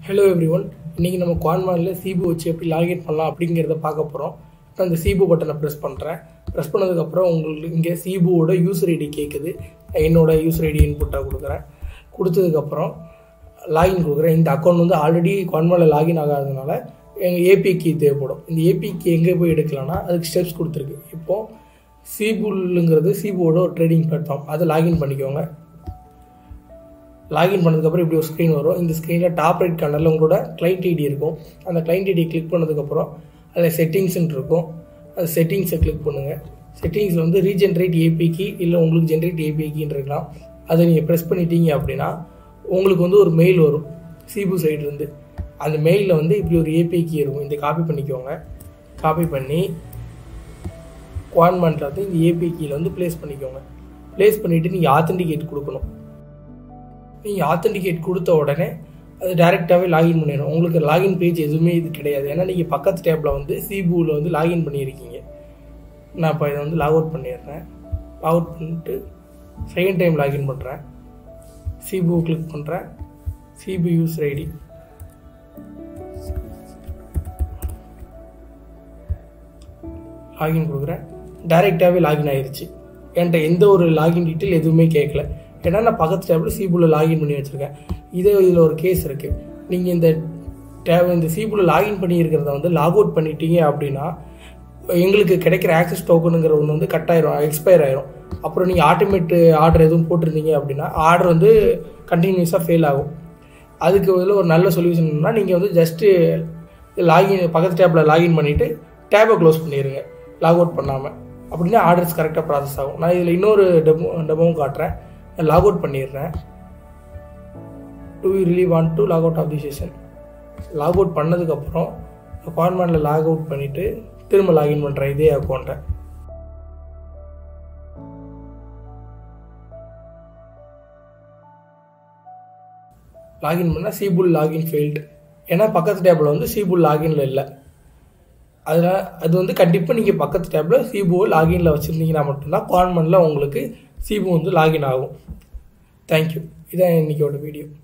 hello every one இன்றைக்கி நம்ம குவான்மானில் சீபு வச்சு எப்படி லாகின் பண்ணலாம் அப்படிங்கிறத பார்க்க போகிறோம் இப்போ அந்த சீபு பட்டனை ப்ரெஸ் பண்ணுறேன் ப்ரெஸ் பண்ணதுக்கப்புறம் உங்களுக்கு இங்கே சீபுவோட யூசர் ஐடி கேட்குது என்னோட யூசர் ஐடி இன்புட்டாக கொடுக்குறேன் கொடுத்ததுக்கப்புறம் லாகின் கொடுக்குறேன் இந்த அக்கௌண்ட் வந்து ஆல்ரெடி குவான்மாவில் லாகின் ஆகாததுனால எங்கள் ஏபி கீ தேவைப்படும் இந்த ஏபி கீ எங்கே போய் எடுக்கலாம்னா அதுக்கு ஸ்டெப்ஸ் கொடுத்துருக்கு இப்போது சீபுல்லுங்கிறது சீபுவோட ஒரு ட்ரேடிங் பிளாட்ஃபார்ம் அதை லாகின் பண்ணிக்கோங்க லாகின் பண்ணதுக்கப்புறம் இப்படி ஒரு ஸ்க்ரீன் வரும் இந்த ஸ்க்ரீனில் டாப் ரைட் கார்னரில் உங்களோட கிளைண்ட் ஐடி இருக்கும் அந்த கிளைண்ட் ஐடி கிளிக் பண்ணதுக்கப்புறம் அதில் செட்டிங்ஸ்ன்னு இருக்கும் அந்த செட்டிங்ஸை கிளிக் பண்ணுங்கள் செட்டிங்ஸில் வந்து ரீஜென்ரேட் ஏபிக்கு இல்லை உங்களுக்கு ஜென்ரேட் ஏபிக்கின்னு இருக்கலாம் அதை நீங்கள் ப்ரெஸ் பண்ணிட்டீங்க அப்படின்னா உங்களுக்கு வந்து ஒரு மெயில் வரும் சிபு சைட்லேருந்து அந்த மெயிலில் வந்து இப்படி ஒரு ஏபிகி இருக்கும் இந்த காப்பி பண்ணிக்கோங்க காப்பி பண்ணி குவான்மெண்ட்டில் வந்து இந்த ஏபிகியில் வந்து ப்ளேஸ் பண்ணிக்கோங்க ப்ளேஸ் பண்ணிவிட்டு நீங்கள் ஆத்தென்டிகேட் கொடுக்கணும் நீங்கள் ஆத்தென்டிகேட் கொடுத்த உடனே அது டேரெக்டாகவே லாகின் பண்ணிடும் உங்களுக்கு லாகின் பேஜ் எதுவுமே இது கிடையாது ஏன்னா நீங்கள் பக்கத்து டேப்பில் வந்து சிபுவில் வந்து லாகின் பண்ணியிருக்கீங்க நான் இப்போ இதை வந்து லாக் அவுட் பண்ணிடுறேன் லாக் அவுட் பண்ணிட்டு செகண்ட் டைம் லாகின் பண்ணுறேன் சிபு கிளிக் பண்ணுறேன் சிபு யூசர் ஐடி லாகின் கொடுக்குறேன் டைரெக்டாகவே லாகின் ஆயிடுச்சு என்கிட்ட எந்த ஒரு லாகின் டீட்டெயில் எதுவுமே கேட்கல ஏன்னா நான் பக்கத்து டேப்பில் சீபுவில் லாகின் பண்ணி வச்சுருக்கேன் இதே இதில் ஒரு கேஸ் இருக்குது நீங்கள் இந்த டேப் இந்த சீபுவில் லாகின் பண்ணியிருக்கிறத வந்து லாக் அவுட் பண்ணிட்டீங்க அப்படின்னா எங்களுக்கு கிடைக்கிற ஆக்சஸ் டோக்கனுங்கிற ஒன்று வந்து கட் ஆயிரும் எக்ஸ்பயர் ஆயிரும் அப்புறம் நீங்கள் ஆட்டோமேட் ஆர்டர் எதுவும் போட்டிருந்தீங்க அப்படின்னா ஆர்டர் வந்து கண்டினியூஸாக ஃபெயில் ஆகும் அதுக்கு இதில் ஒரு நல்ல சொல்யூஷன்னா நீங்கள் வந்து ஜஸ்ட்டு லாகின் பக்கத்து டேப்பில் லாகின் பண்ணிவிட்டு டேப்பை க்ளோஸ் பண்ணிடுங்க லாக் அவுட் பண்ணாமல் அப்படின்னா ஆர்டர்ஸ் கரெக்டாக ப்ராசஸ் ஆகும் நான் இதில் இன்னொரு டெமோ டெமோவும் காட்டுறேன் லாக் அவுட் பண்ணிடுறேன் do you really want to log out of the session log out பண்ணதுக்கப்புறம் ஃபார்மேட்டில் லாக் அவுட் பண்ணிவிட்டு திரும்ப லாகின் பண்ணுறேன் இதே அக்கௌண்ட்டை லாகின் பண்ணால் சீபுல் லாகின் ஃபெயில்டு ஏன்னா பக்கத்து டேப்பில் வந்து சீபுல் லாகின்ல இல்லை அதனால் அது வந்து கண்டிப்பாக நீங்கள் பக்கத்து டேப்பில் சீபுவை லாகின்ல வச்சுருந்தீங்கன்னா மட்டும்தான் கான்மெண்டில் உங்களுக்கு சீபு வந்து லாகின் ஆகும் தேங்க்யூ இதான் இன்றைக்கோட வீடியோ